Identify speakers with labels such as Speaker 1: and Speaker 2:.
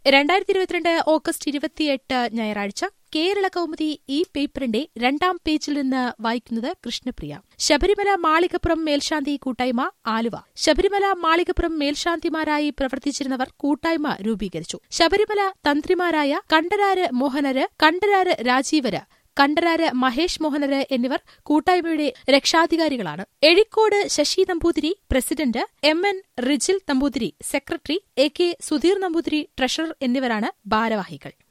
Speaker 1: രണ്ടായിരത്തി ഇരുപത്തിരണ്ട് ഓഗസ്റ്റ് ഇരുപത്തിയെട്ട് ഞായറാഴ്ച കേരള കൗമുദി ഈ പേപ്പറിന്റെ രണ്ടാം പേജിൽ നിന്ന് വായിക്കുന്നത് കൃഷ്ണപ്രിയ ശബരിമല മാളികപ്പുറം മേൽശാന്തി കൂട്ടായ്മ ആലുവ ശബരിമല മാളികപ്പുറം മേൽശാന്തിമാരായി പ്രവർത്തിച്ചിരുന്നവർ കൂട്ടായ്മ രൂപീകരിച്ചു ശബരിമല തന്ത്രിമാരായ കണ്ഠരാര് മോഹനര് കണ്ഠരാര് രാജീവര് കണ്ഠരാര് മഹേഷ് മോഹനര് എന്നിവർ കൂട്ടായ്മയുടെ രക്ഷാധികാരികളാണ് Ezhikode Sasi Namboothiri president M N Rijil Namboothiri secretary A K Sudheer Namboothiri treasurer എന്നിവരാണ് ഭാരവാഹികൾ